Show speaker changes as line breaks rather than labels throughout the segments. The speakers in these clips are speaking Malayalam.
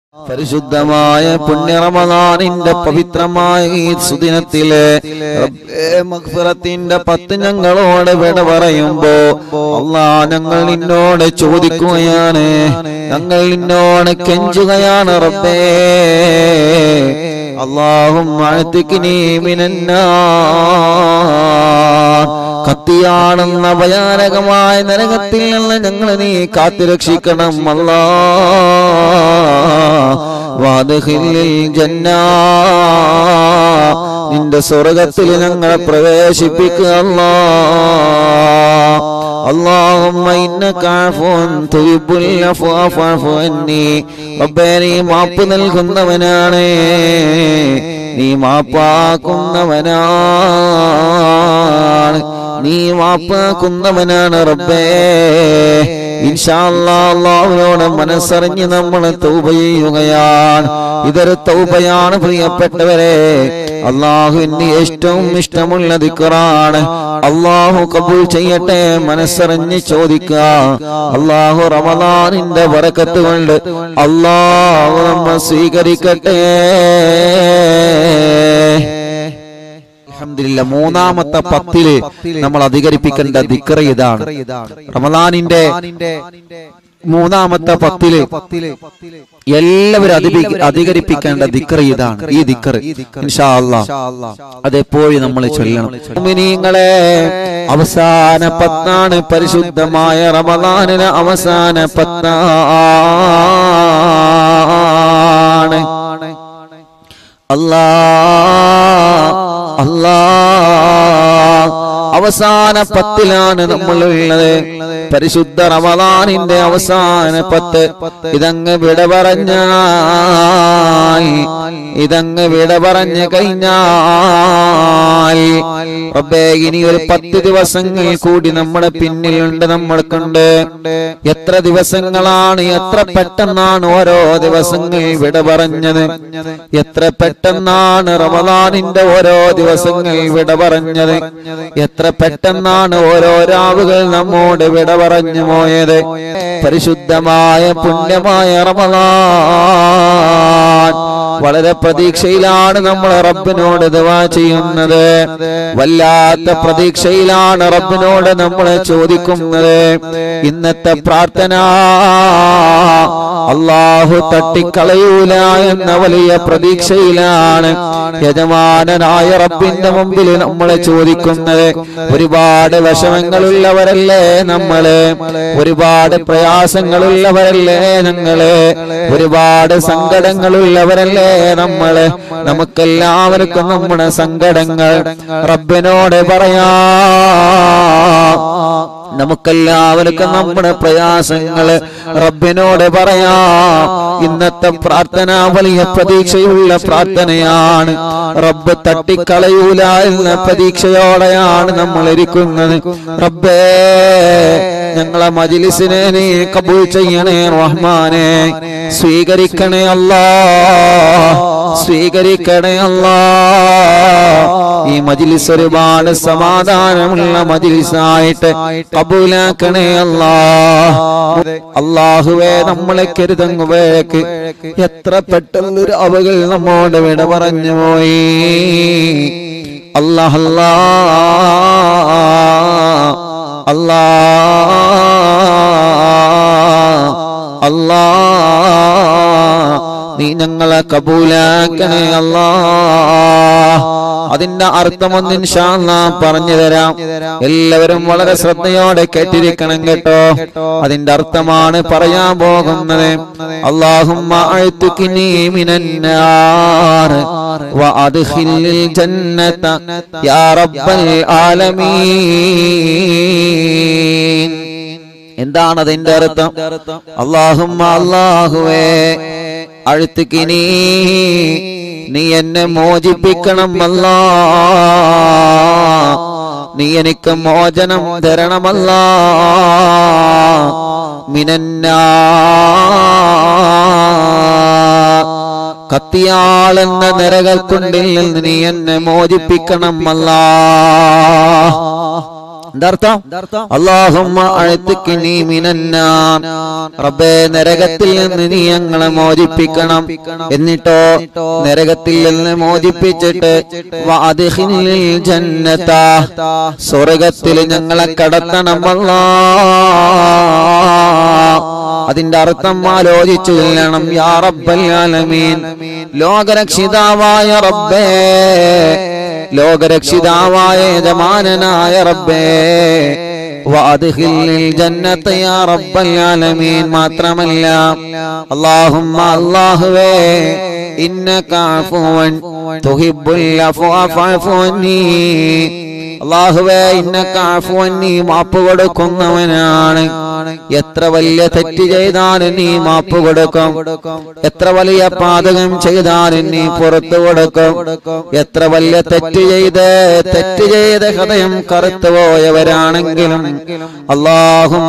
പരിശുദ്ധമായ പുണ്യറമദാനിന്റെ പവിത്രമായ ഈ സുദിനത്തിലെ റബ്ബേ മഗ്ഫിറത്തിന്റെ പത്ത് ഞങ്ങളോട് വിട പറയുമ്പോ അള്ളാ ഞങ്ങൾ നിന്നോട് ചോദിക്കുകയാണ് ഞങ്ങൾ നിന്നോട് കെഞ്ചുകയാണ് റബ്ബേ അള്ളാഹും കത്തിയാണെന്ന ഭയാനകമായ നരകത്തിൽ നിന്ന് ഞങ്ങൾ നീ കാത്തുരക്ഷിക്കണം അല്ലാ വാദഹില്ലിൽ ജന്നാ നിന്റെ സ്വർഗത്തിൽ ഞങ്ങളെ പ്രവേശിപ്പിക്കുക അല്ലാ اللهم إنك عفو تحب العفو فاعف عني റബ്ബേ നീ മാപ്പ് നൽകുന്നവനാണ് നീ മാപ്പാക്കുന്നവനാണ് നീ മാപ്പാക്കുന്നവനാണ് റബ്ബേ ഇൻഷാല്ലാ അള്ളാഹുവിനോട് മനസ്സറിഞ്ഞ് നമ്മൾ തൗബ ചെയ്യുകയാണ് ഇതൊരു തൗബയാണ് പ്രിയപ്പെട്ടവരെ അള്ളാഹുവിന് ഏറ്റവും ഇഷ്ടമുള്ള ദിക്കറാണ് അള്ളാഹു കബൂൽ ചെയ്യട്ടെ മനസ്സറിഞ്ഞ് ചോദിക്കുക അള്ളാഹു റമദാനിന്റെ വറക്കത്ത് കൊണ്ട് അള്ളാഹു നമ്മ സ്വീകരിക്കട്ടെ അൽഹംദുലില്ലാ മൂന്നാമത്തെ പത്തില് നമ്മൾ അധികരിപ്പിക്കേണ്ട ദിക്കറ് ഇതാണ് റമദാനിന്റെ മൂന്നാമത്തെ പത്തില് എല്ലാവരും അധിപി- അധികരിപ്പിക്കേണ്ട ദിക്കറ് ഇതാണ് ഈ ദിക്കറ് ഇൻഷാ അല്ലാ അതെപ്പോഴും നമ്മൾ ചൊല്ലണം മുഅ്മിനീങ്ങളെ അവസാന പത്താണ് പരിശുദ്ധമായ റമദാനിന് അവസാന പത്താണ് അല്ലാ അല്ലാ അവസാന പത്തിലാണ് നമ്മളുള്ളത് പരിശുദ്ധ റമദാനിന്റെ അവസാന പത്ത് ഇതങ്ങ് വിട പറഞ്ഞാൽ ഇതങ്ങ് വിട പറഞ്ഞു കഴിഞ്ഞാൽ റബ്ബേ ഇനി ഒരു പത്ത് ദിവസങ്ങൾ കൂടി നമ്മുടെ പിന്നിലുണ്ട് നമ്മൾക്കുണ്ട് എത്ര ദിവസങ്ങളാണ് എത്ര പെട്ടെന്നാണ് ഓരോ ദിവസങ്ങൾ വിട പറഞ്ഞത് എത്ര പെട്ടെന്നാണ് റമദാനിന്റെ ഓരോ ദിവസങ്ങൾ വിട പറഞ്ഞത് എത്ര പെട്ടെന്നാണ് ഓരോ രാവുകൾ നമ്മോട് വിട പറഞ്ഞു പോയത് പരിശുദ്ധമായ പുണ്യമായ റമദാൻ വളരെ പ്രതീക്ഷയിലാണ് നമ്മൾ റബ്ബിനോട് ദുആ ചെയ്യുന്നത് വല്ലാത്ത പ്രതീക്ഷയിലാണ് റബ്ബിനോട് നമ്മൾ ചോദിക്കുന്നത് ഇന്നത്തെ പ്രാർത്ഥന അള്ളാഹു തട്ടിക്കളയൂല എന്ന വലിയ പ്രതീക്ഷയിലാണ് യജമാനനായ റബ്ബിന്റെ മുമ്പിൽ നമ്മളെ ചോദിക്കുന്നത് ഒരുപാട് വിഷമങ്ങളുള്ളവരല്ലേ നമ്മള് ഒരുപാട് പ്രയാസങ്ങളുള്ളവരല്ലേ ഞങ്ങള് ഒരുപാട് സങ്കടങ്ങളുള്ളവരല്ലേ നമ്മള് നമുക്കെല്ലാവർക്കും നമ്മുടെ സങ്കടങ്ങൾ റബ്ബിനോട് പറയാ നമുക്കെല്ലാവർക്കും നമ്മുടെ പ്രയാസങ്ങള് റബ്ബിനോട് പറയാ ഇന്നത്തെ പ്രാർത്ഥന വലിയ പ്രതീക്ഷയുള്ള പ്രാർത്ഥനയാണ് റബ്ബ് തട്ടിക്കളയൂല എന്ന പ്രതീക്ഷയോടെയാണ് നമ്മൾ ഇരിക്കുന്നത് റബ്ബേ ഞങ്ങളെ മജിലിസിനെ നീ കബൂൽ ചെയ്യണേ റഹ്മാനെ സ്വീകരിക്കണേ അല്ലാ സ്വീകരിക്കണേ അല്ലാ ഈ മജിലിസ് ഒരുപാട് സമാധാനമുള്ള മജിലിസായിട്ട് കബൂലാക്കണേ അല്ലാ അള്ളാഹുവേ നമ്മളെ കരുതങ്ങുവേക്ക് എത്ര പെട്ടെന്ന് ഒരു അവകൾ നമ്മോട് വിട പറഞ്ഞു പോയി അല്ലാഹ് അല്ലാ അല്ലാ അല്ലാ നീ ഞങ്ങളെ കബൂലാക്കണേ അല്ലാ അതിന്റെ അർത്ഥം ഒന്ന് ഇൻഷാല്ലാ പറഞ്ഞു തരാം എല്ലാവരും വളരെ ശ്രദ്ധയോടെ കേട്ടിരിക്കണം കേട്ടോ അതിന്റെ അർത്ഥമാണ് പറയാൻ പോകുന്നത് അള്ളാഹുമ്മ അഴ്ത്തുക്കിനി മിനന്നാർ വഅദ്ഖിലിൽ ജന്നത യാ റബ്ബൽ ആലമീൻ എന്താണ് അതിന്റെ അർത്ഥം അള്ളാഹുമ്മ അള്ളാഹുവേ അഴുത്തുക്കിനി നീ എന്നെ മോചിപ്പിക്കണം അല്ലാ നീ എനിക്ക് മോചനം തരണമല്ല മിനന്നാ കത്തിയാളെന്ന നരകൽക്കുണ്ടിൽ നിന്ന് നീ എന്നെ മോചിപ്പിക്കണം അല്ലാ എന്താർത്ഥം അള്ളാഹുമ്മ അഴുത്തിക്കിനി മിനന്നാർ റബ്ബേ നരകത്തിൽ നിന്ന് നീ ഞങ്ങളെ മോചിപ്പിക്കണം എന്നിട്ടോ നരകത്തിൽ നിന്ന് മോചിപ്പിച്ചിട്ട് വാദിഹിനിൽ ജന്നത സ്വർഗത്തിൽ ഞങ്ങളെ കടത്തണം അല്ലാ അതിന്റെ അർത്ഥം ആലോചിച്ചു ചെല്ലണം യാ റബ്ബൽ ആലമീൻ ലോകരക്ഷിതാവായ റബ്ബേ ലോകരക്ഷിതാവായ യജമാനനായ റബ്ബേ വാദ്ഖിലിൽ ജന്നത യാ റബ്ബൽ ആലമീൻ മാത്രമല്ല അല്ലാഹുമ്മ അല്ലാഹുവേ ഇന്നക അഫുവൻ തുഹിബ്ബുൽ അഫ്വ ഫഅഫു അന്നീ അള്ളാഹുവേ ഇന്നക അഫുവൻ നീ മാപ്പ് കൊടുക്കുന്നവനാണ് എത്ര വലിയ തെറ്റ് ചെയ്താലും നീ മാപ്പ് കൊടുക്കും എത്ര വലിയ പാതകം ചെയ്താലും നീ പുറത്തു കൊടുക്കും എത്ര വലിയ തെറ്റ് ചെയ്ത് തെറ്റ് ചെയ്ത് ഹൃദയം കറുത്തു പോയവരാണെങ്കിലും അള്ളാഹും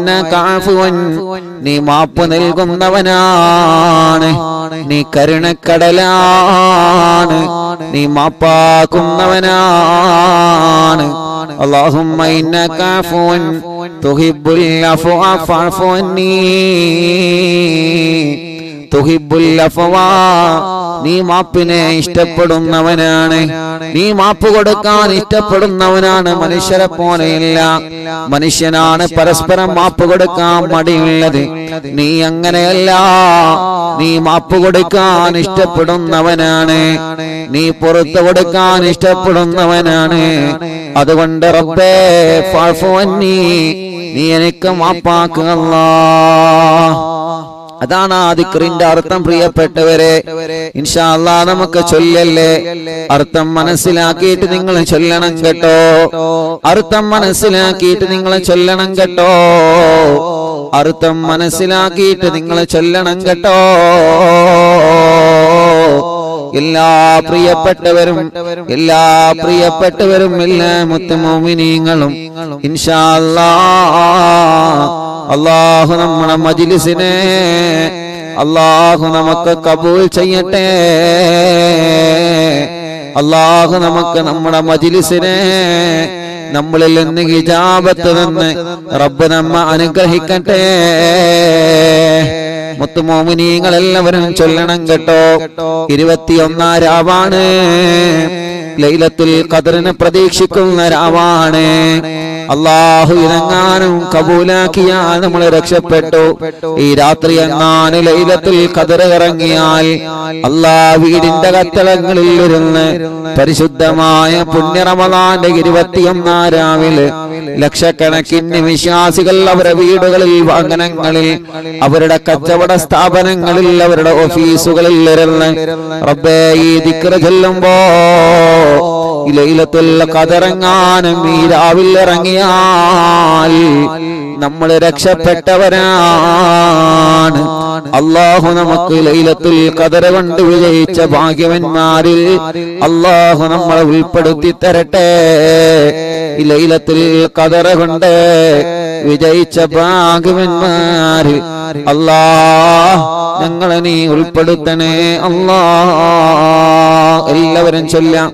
നീ മാപ്പ് നൽകുന്നവനാണ് നീ കരുണക്കടലാണ് നീ മാപ്പാക്കുന്നവനാണ് اللهم إنك عفو تحب العفو فاعف عني തുഹിബുൽ അഫ്വാ നീ മാപ്പിനെ ഇഷ്ടപ്പെടുന്നവനാണ് നീ മാപ്പ് കൊടുക്കാൻ ഇഷ്ടപ്പെടുന്നവനാണ് മനുഷ്യരെ പോലെയല്ല മനുഷ്യനാണ് പരസ്പരം മാപ്പ് കൊടുക്കാൻ മടിയുള്ളത് നീ അങ്ങനെയല്ല നീ മാപ്പ് കൊടുക്കാൻ ഇഷ്ടപ്പെടുന്നവനാണ് നീ പുറത്തു കൊടുക്കാൻ ഇഷ്ടപ്പെടുന്നവനാണ് അതുകൊണ്ട് റബ്ബേ ഫഅഫു അന്നി നീ എനിക്ക് മാപ്പാക്കുക അല്ലാ അതാണ് ആ ദിക്റിന്റെ അർത്ഥം പ്രിയപ്പെട്ടവരെ ഇൻഷാ അല്ലാ നമുക്ക് ചൊല്ലല്ലേ അർത്ഥം മനസ്സിലാക്കിയിട്ട് നിങ്ങൾ ചൊല്ലണം കേട്ടോ അർത്ഥം മനസ്സിലാക്കിയിട്ട് നിങ്ങൾ ചൊല്ലണം കേട്ടോ അർത്ഥം മനസ്സിലാക്കിയിട്ട് നിങ്ങൾ ചൊല്ലണം കേട്ടോ എല്ലാ പ്രിയപ്പെട്ടവരും എല്ലാ പ്രിയപ്പെട്ടവരും എല്ലാ മുത്തമോമിനീങ്ങളും ഇൻഷാ അല്ലാ അള്ളാഹു നമ്മുടെ മജിലിസിനെ അള്ളാഹു നമുക്ക് കബൂൽ ചെയ്യട്ടെ അള്ളാഹു നമുക്ക് നമ്മുടെ മജിലിസിനെ നമ്മളിൽ നിന്ന് ഹിജാബത്ത് നിന്ന് റബ്ബ് നമ്മ അനുഗ്രഹിക്കട്ടെ മുത്തുമോമിനീങ്ങൾ എല്ലാവരും ചൊല്ലണം കേട്ടോ ഇരുപത്തിയൊന്നാം രാവാണ് ലൈലത്തുൽ ഖദറിനെ പ്രതീക്ഷിക്കുന്ന രാവാണ് അള്ളാഹു ഇറങ്ങാനും കബൂലാക്കിയാൽ നമ്മൾ രക്ഷപ്പെട്ടു ഈ രാത്രി എങ്ങാനും ലൈലത്തുൽ ഖദർ ഇറങ്ങിയാൽ അള്ളാ വീടിന്റെ കത്തളങ്ങളിൽ ഇരുന്ന് പരിശുദ്ധമായ പുണ്യറമദാന്റെ ഇരുപത്തിയൊന്നാം രാവിലെ ലക്ഷക്കണക്കിന് വിശ്വാസികൾ അവരുടെ വീടുകളിൽ വാഹനങ്ങളിൽ അവരുടെ കച്ചവട സ്ഥാപനങ്ങളിൽ അവരുടെ ഓഫീസുകളിൽ ഇരുന്ന് റബ്ബേ ഈ ദിക്ര ചൊല്ലുമ്പോ ഈ ലൈലത്തുൽ ഖദറങ്ങാനും ഈ രാവിൽ ഇറങ്ങിയാൽ നമ്മൾ രക്ഷപ്പെട്ടവരാണ് അള്ളാഹു നമുക്ക് ലൈലത്തുൽ ഖദർ കൊണ്ട് വിജയിച്ച ഭാഗ്യവന്മാരിൽ അള്ളാഹു നമ്മളെ ഉൾപ്പെടുത്തി തരട്ടെ ഈ ലൈലത്തുൽ ഖദർ കൊണ്ട് വിജയിച്ച ഭാഗ്യവന്മാരിൽ അല്ലാ ഞങ്ങളെ നീ ഉൾപ്പെടുത്തണേ അല്ലാ എല്ലാവരും ചൊല്ലാം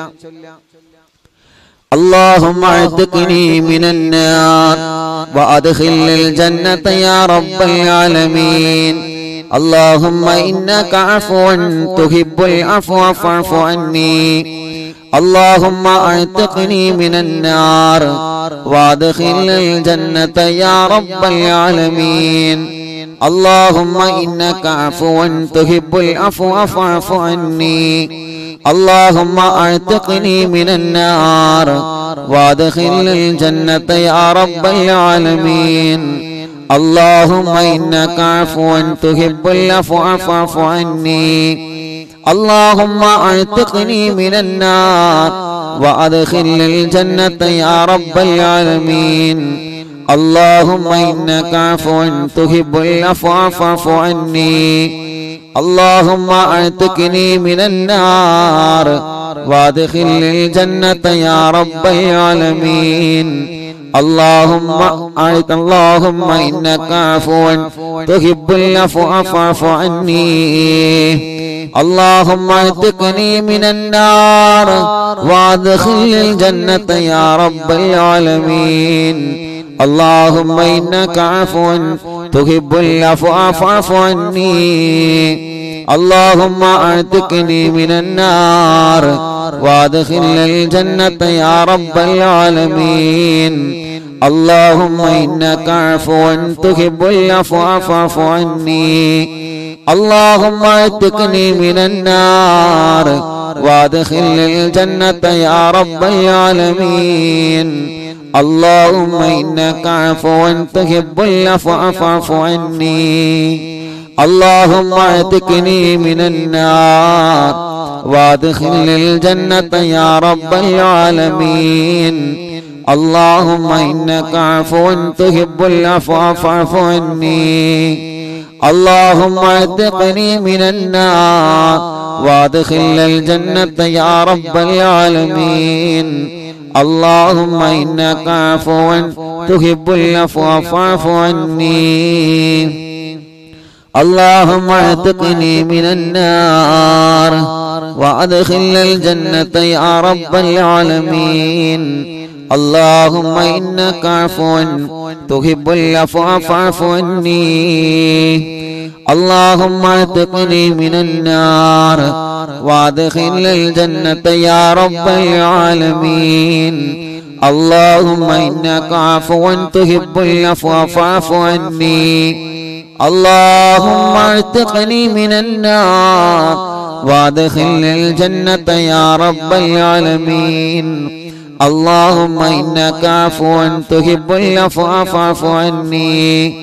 اللهم اعتقني من النار وادخل الجنة يا رب العالمين اللهم إنك عفو تحب العفو فاعف عني اللهم اعتقني من النار وادخل الجنة يا رب العالمين اللهم إنك عفو تحب العفو فاعف عني اللهم اعتقني من النار وادخل الجنة يا رب العالمين اللهم إنك عفو تحب العفو فاعف عني اللهم اعتقني من النار وادخل الجنة يا رب العالمين اللهم إنك عفو تحب العفو فاعف عني اللهم اعتقني من النار وادخل الجنة يا رب العالمين اللهم أعط اللهم إنك عفو تحب العفو فاعف عني اللهم اعتقني من النار وادخل الجنة يا رب العالمين اللهم إنك عفو تحب العفو فاعف عني اللهم اعتقني من النار وادخل الجنة يا رب العالمين اللهم إنك عفو تحب العفو فاعف عني اللهم اعتقني من النار وادخل الجنة يا رب العالمين اللهم إنك عفو تحب العفو فاعف عني اللهم اعتقني من النار وادخل الجنة يا رب العالمين اللهم إنك عفو تحب العفو فاعف عني اللهم اعتقني من النار وادخل الجنة يا رب العالمين اللهم إنك عفو تحب العفو فاعف عني اللهم اعتقني من النار وادخل الجنة يا رب العالمين اللهم إنك عفو تحب العفو فاعف عني اللهم اعتقني من النار وادخل الجنة يا رب العالمين اللهم إنك عفو تحب العفو فاعف عني اللهم اعتقني من النار وادخل الجنة يا رب العالمين اللهم إنك عفو تحب العفو فاعف عني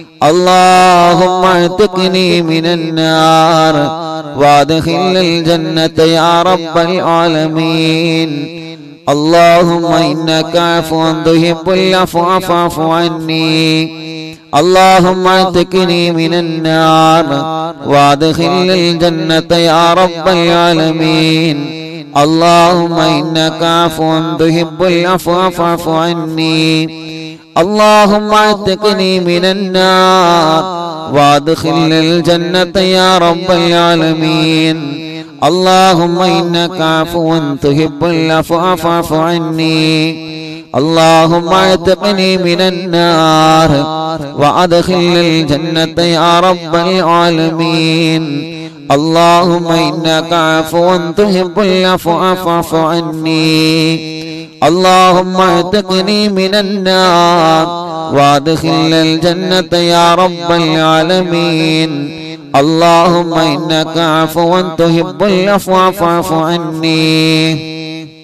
اللهم اعتقني من النار وادخل الجنة يا رب العالمين اللهم إنك عفو تحب العفو فاعف عني اللهم اعتقني من النار وادخل الجنة يا رب العالمين اللهم إنك عفو تحب العفو فاعف عني اللهم اعتقني من النار وادخل الجنة يا رب العالمين اللهم إنك عفو تحب العفو فاعف عني اللهم اعتقني من النار وادخل الجنة يا رب العالمين اللهم إنك عفو تحب العفو فاعف عني اللهم اعتقني من النار وادخل الجنة يا رب العالمين اللهم إنك عفو تحب العفو فاعف عني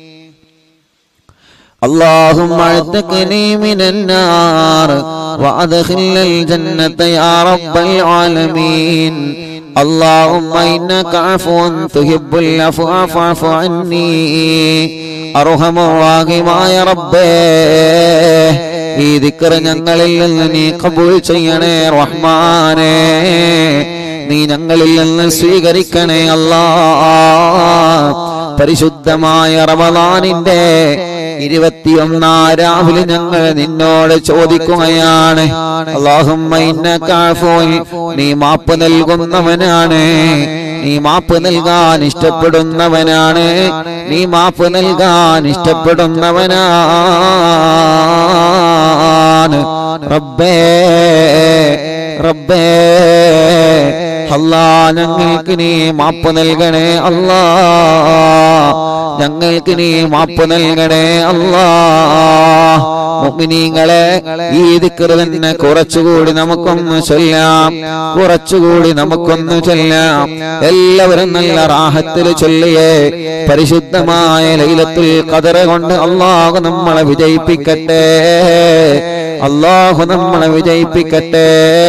اللهم اعتقني من النار وادخل الجنة يا رب العالمين اللهم إنك عفو تحب العفو فاعف عني أرحم الراحمമായ റബ്ബേ ഈ ദിക്ർ ഞങ്ങളിൽ നിന്ന് നീ കബൂൽ ചെയ്യണേ റഹ്മാനേ നീ ഞങ്ങളിൽ നിന്ന് സ്വീകരിക്കണേ അല്ലാ പരിശുദ്ധമായ റമദാനിന്റെ ഇരുപത്തിയൊന്നാം രാവിലെ ഞങ്ങൾ നിന്നോട് ചോദിക്കുകയാണ് അള്ളാഹുമ്മ ഇന്നക അഫൂൻ. നീ മാപ്പ് നൽകുന്നവനാണ് നീ മാപ്പ് നൽകാൻ ഇഷ്ടപ്പെടുന്നവനാണ് നീ മാപ്പ് നൽകാൻ ഇഷ്ടപ്പെടുന്നവനാണ് റബ്ബേ റബ്ബേ അല്ലാ ഞങ്ങൾക്ക് നീ മാപ്പ് നൽകണേ അല്ലാ ഞങ്ങൾക്ക് നീ മാപ്പ് നൽകണേ അല്ലാ മുഅ്മിനീങ്ങളെ ഈ ദിക്ർ തന്നെ കുറച്ചുകൂടി നമുക്കൊന്ന് ചൊല്ലാം കുറച്ചുകൂടി നമുക്കൊന്ന് ചൊല്ലാം എല്ലാവരും നല്ല റാഹത്തിൽ ചൊല്ലിയേ പരിശുദ്ധമായ ലൈലത്തുൽ ഖദർ കൊണ്ട് അള്ളാഹു നമ്മളെ വിജയിപ്പിക്കട്ടെ അള്ളാഹു നമ്മളെ വിജയിപ്പിക്കട്ടെ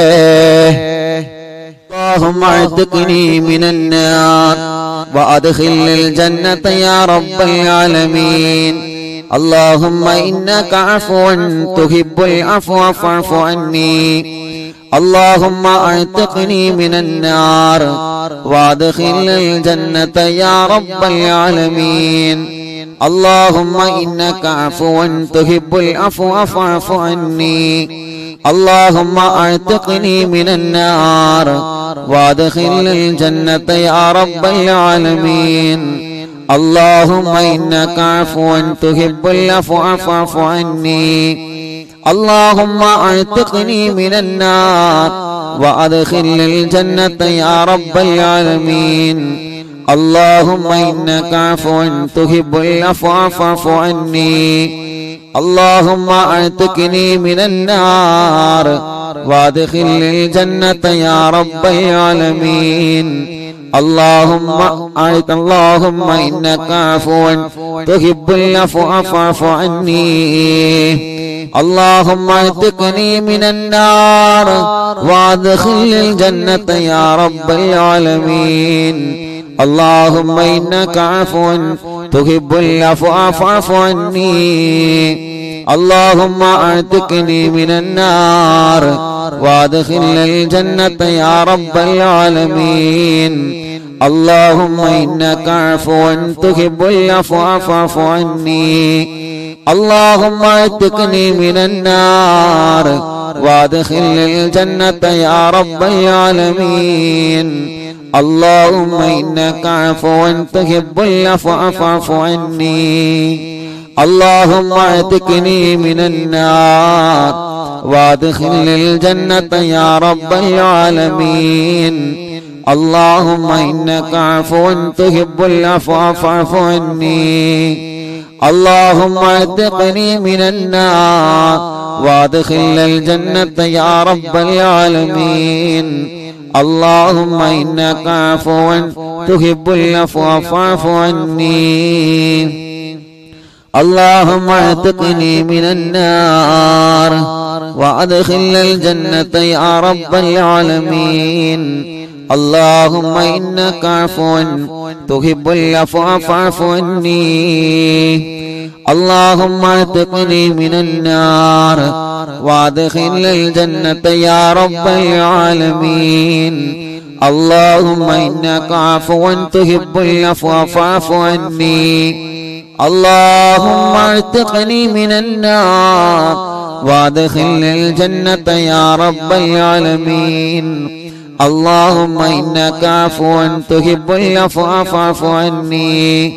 اللهم اعتقني من النار وادخل الجنة يا رب العالمين اللهم إنك عفو تحب العفو فاعف عني اللهم اعتقني من النار وادخل الجنة يا رب العالمين اللهم إنك عفو تحب العفو فاعف عني اللهم اعتقني من النار وادخل الجنة يا رب العالمين اللهم إنك عفو تحب العفو فاعف عني اللهم اعتقني من النار وادخل الجنة يا رب العالمين اللهم إنك عفو تحب العفو فاعف عني اللهم اعتقني من النار وادخل الجنة يا رب العالمين اللهم أعط اللهم إنك عفو تحب العفو فاعف عني اللهم اعتقني من النار وادخل الجنة يا رب العالمين اللهم إنك عفو تحب العفو فاعف عني اللهم اعتقني من النار وادخل الجنة يا رب العالمين اللهم إنك عفو تحب العفو فاعف عني اللهم اعتقني من النار وادخل الجنة يا رب العالمين اللهم إنك عفو تحب العفو فاعف عني اللهم اعتقني من النار وادخل الجنة يا رب العالمين اللهم إنك عفو تحب العفو فاعف عني اللهم اعتقني من النار وادخل الجنة يا رب العالمين اللهم إنك عفو تحب العفو فاعف عني اللهم اعتقني من النار وادخل الجنة يا رب العالمين اللهم إنك عفو تحب العفو فاعف عني اللهم اعتقني من النار وادخل الجنة يا رب العالمين اللهم إنك عفو تحب العفو فاعف عني اللهم اعتقني من النار وادخل الجنة يا رب العالمين اللهم إنك عفو تحب العفو فاعف عني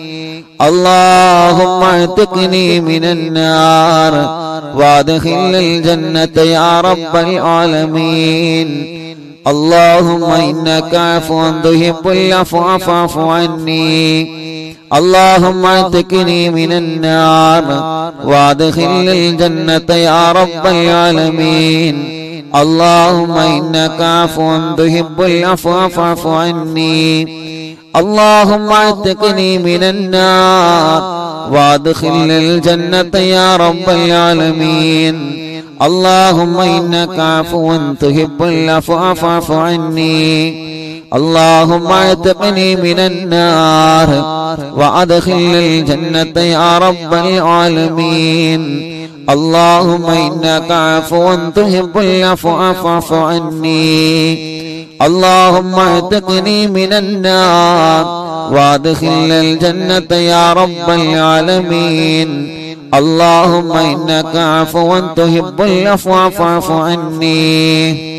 اللهم اعتقني من النار وادخل الجنة يا رب العالمين اللهم إنك عفو تحب العفو فاعف عني اللهم اعتقني من النار وادخل الجنة يا رب العالمين اللهم إنك عفو تحب العفو فاعف عني اللهم اعتقني من النار وادخل الجنة يا رب العالمين اللهم إنك عفو تحب العفو فاعف عني اللهم اعتقني من النار وادخل الجنة يا رب العالمين اللهم إنك عفو تحب العفو فاعف عني اللهم اعتقني من النار وادخل الجنة يا رب العالمين اللهم إنك عفو تحب العفو فاعف عني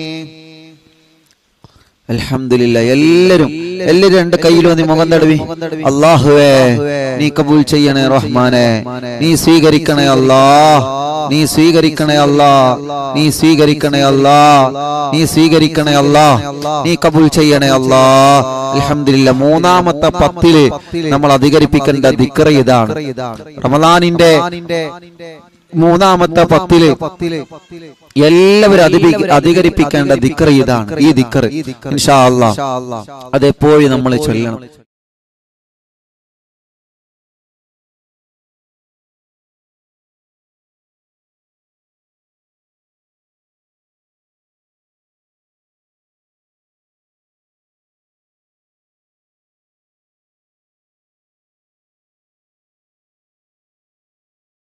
അൽഹംദുലില്ലാ എല്ലാരും എല്ലാരും രണ്ട് കയ്യിലും നീ മുഖം തടവി അള്ളാഹുവേ നീ കബൂൽ ചെയ്യണേ റഹ്മാനെ നീ സ്വീകരിക്കണേ അല്ലാ നീ സ്വീകരിക്കണേ അല്ലാ നീ സ്വീകരിക്കണേ അല്ലാ നീ സ്വീകരിക്കണേ അല്ലാ നീ കബൂൽ ചെയ്യണേ അല്ലാ അൽഹംദുലില്ലാ മൂന്നാമത്തെ പത്തില് നമ്മൾ അധികരിപ്പിക്കേണ്ട ദിക്ര ഇതാണ് റമദാനിന്റെ മൂന്നാമത്തെ പത്തില് എല്ലാവരും അധിപി- അധികരിപ്പിക്കേണ്ട ദിക്ര ഇതാണ് ഈ ദിക്ർ ഇൻഷാ അല്ലാ അതെപ്പോഴും നമ്മൾ ചൊല്ലണം